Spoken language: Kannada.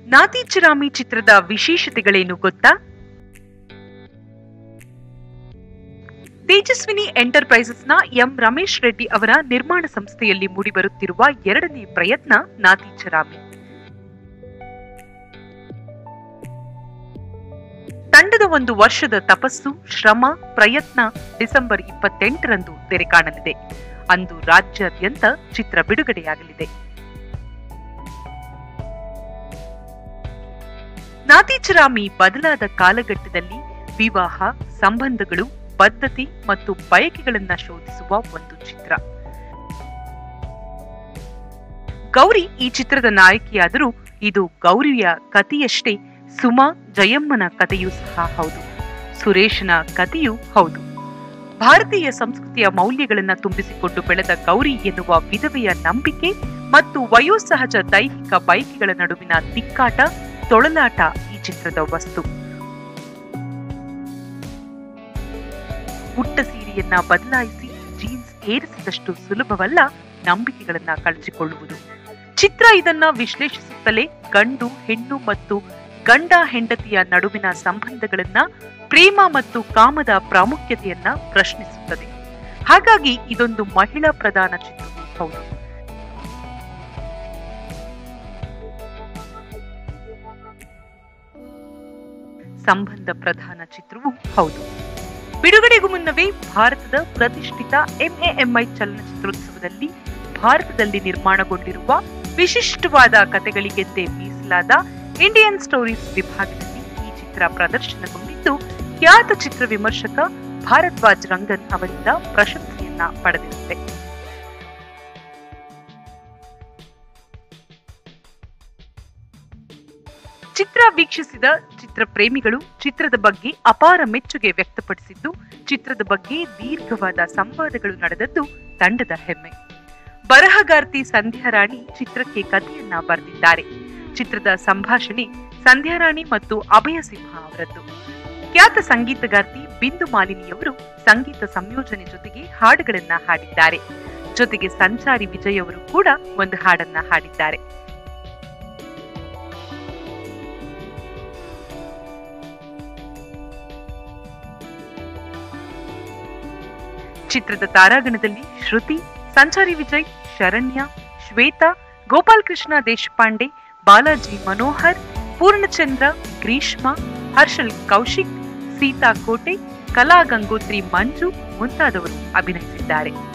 ನಾತಿಚಿರಾಮಿ ಚಿತ್ರದ ವಿಶೇಷತೆಗಳೇನು ಗೊತ್ತಾ ತೇಜಸ್ವಿನಿ ಎಂಟರ್ಪ್ರೈಸಸ್ನ ಎಂ ರಮೇಶ್ ರೆಡ್ಡಿ ಅವರ ನಿರ್ಮಾಣ ಸಂಸ್ಥೆಯಲ್ಲಿ ಮೂಡಿಬರುತ್ತಿರುವ ಎರಡನೇ ಪ್ರಯತ್ನ ನಾತಿಚರಾಮಿ ತಂಡದ ಒಂದು ವರ್ಷದ ತಪಸ್ಸು ಶ್ರಮ ಪ್ರಯತ್ನ ಡಿಸೆಂಬರ್ ಇಪ್ಪತ್ತೆಂಟರಂದು ತೆರೆ ಕಾಣಲಿದೆ ಅಂದು ರಾಜ್ಯಾದ್ಯಂತ ಚಿತ್ರ ಬಿಡುಗಡೆಯಾಗಲಿದೆ ನಾತಿಚರಾಮಿ ಬದಲಾದ ಕಾಲಘಟ್ಟದಲ್ಲಿ ವಿವಾಹ ಸಂಬಂಧಗಳು ಬದ್ಧತೆ ಮತ್ತು ಬಯಕೆಗಳನ್ನ ಶೋಧಿಸುವ ಒಂದು ಚಿತ್ರ ಗೌರಿ ಈ ಚಿತ್ರದ ನಾಯಕಿಯಾದರೂ ಇದು ಗೌರಿಯ ಕಥೆಯಷ್ಟೇ ಸುಮಾ ಜಯಮ್ಮನ ಕಥೆಯೂ ಸಹ ಹೌದು ಸುರೇಶನ ಕಥೆಯೂ ಹೌದು ಭಾರತೀಯ ಸಂಸ್ಕೃತಿಯ ಮೌಲ್ಯಗಳನ್ನ ತುಂಬಿಸಿಕೊಂಡು ಬೆಳೆದ ಗೌರಿ ಎನ್ನುವ ವಿಧವೆಯ ನಂಬಿಕೆ ಮತ್ತು ವಯೋಸಹಜ ದೈಹಿಕ ಬಯಕೆಗಳ ನಡುವಿನ ತಿಕ್ಕಾಟ ತೊಳಲಾಟ ಈ ಚಿತ್ರದ ವಸ್ತು ಪುಟ್ಟ ಸೀರೆಯನ್ನ ಬದಲಾಯಿಸಿ ಜೀನ್ಸ್ ಏರಿಸಿದಷ್ಟು ಸುಲಭವಲ್ಲ ನಂಬಿಕೆಗಳನ್ನ ಕಳಚಿಕೊಳ್ಳುವುದು ಚಿತ್ರ ಇದನ್ನ ವಿಶ್ಲೇಷಿಸುತ್ತಲೇ ಗಂಡು ಹೆಣ್ಣು ಮತ್ತು ಗಂಡ ಹೆಂಡತಿಯ ನಡುವಿನ ಸಂಬಂಧಗಳನ್ನ ಪ್ರೇಮ ಮತ್ತು ಕಾಮದ ಪ್ರಾಮುಖ್ಯತೆಯನ್ನ ಪ್ರಶ್ನಿಸುತ್ತದೆ ಹಾಗಾಗಿ ಇದೊಂದು ಮಹಿಳಾ ಪ್ರಧಾನ ಚಿತ್ರವೂ ಹೌದು ಸಂಬಂಧ ಪ್ರಧಾನ ಚಿತ್ರವೂ ಹೌದು ಬಿಡುಗಡೆಗೂ ಮುನ್ನವೇ ಭಾರತದ ಪ್ರತಿಷ್ಠಿತ ಎಂಎಎಂಐ ಚಲನಚಿತ್ರೋತ್ಸವದಲ್ಲಿ ಭಾರತದಲ್ಲಿ ನಿರ್ಮಾಣಗೊಂಡಿರುವ ವಿಶಿಷ್ಟವಾದ ಕಥೆಗಳಿಗೆಂದೇ ಮೀಸಲಾದ ಇಂಡಿಯನ್ ಸ್ಟೋರೀಸ್ ವಿಭಾಗದಲ್ಲಿ ಈ ಚಿತ್ರ ಪ್ರದರ್ಶನಗೊಂಡಿದ್ದು ಖ್ಯಾತ ಚಿತ್ರ ವಿಮರ್ಶಕ ಭಾರದ್ವಾಜ್ ರಂಗನ್ ಅವರಿಂದ ಪ್ರಶಂಸೆಯನ್ನ ಪಡೆದಿರುತ್ತೆ ಚಿತ್ರ ವೀಕ್ಷಿಸಿದ ಚಿತ್ರ ಪ್ರೇಮಿಗಳು ಚಿತ್ರದ ಬಗ್ಗೆ ಅಪಾರ ಮೆಚ್ಚುಗೆ ವ್ಯಕ್ತಪಡಿಸಿದ್ದು ಚಿತ್ರದ ಬಗ್ಗೆ ದೀರ್ಘವಾದ ಸಂವಾದಗಳು ನಡೆದದ್ದು ತಂಡದ ಹೆಮ್ಮೆ ಬರಹಗಾರ್ತಿ ಸಂಧ್ಯಾರಾಣಿ ಚಿತ್ರಕ್ಕೆ ಕಥೆಯನ್ನ ಬರೆದಿದ್ದಾರೆ ಚಿತ್ರದ ಸಂಭಾಷಣೆ ಸಂಧ್ಯಾರಾಣಿ ಮತ್ತು ಅಭಯ ಸಿಂಹ ಅವರದ್ದು ಖ್ಯಾತ ಸಂಗೀತಗಾರ್ತಿ ಬಿಂದು ಮಾಲಿನಿಯವರು ಸಂಗೀತ ಸಂಯೋಜನೆ ಜೊತೆಗೆ ಹಾಡುಗಳನ್ನ ಹಾಡಿದ್ದಾರೆ ಜೊತೆಗೆ ಸಂಚಾರಿ ವಿಜಯ್ ಅವರು ಕೂಡ ಒಂದು ಹಾಡನ್ನ ಹಾಡಿದ್ದಾರೆ ಚಿತ್ರದ ತಾರಾಗಣದಲ್ಲಿ ಶ್ರುತಿ ಸಂಚಾರಿ ವಿಜಯ್ ಶರಣ್ಯ ಶ್ವೇತಾ ಗೋಪಾಲ್ ಕೃಷ್ಣ ದೇಶಪಾಂಡೆ ಬಾಲಾಜಿ ಮನೋಹರ್ ಪೂರ್ಣಚಂದ್ರ ಗ್ರೀಷ್ಮ ಹರ್ಷಲ್ ಕೌಶಿಕ್ ಸೀತಾ ಕೋಟೆ ಕಲಾ ಗಂಗೋತ್ರಿ ಮಂಜು ಮುಂತಾದವರು ಅಭಿನಯಿಸಿದ್ದಾರೆ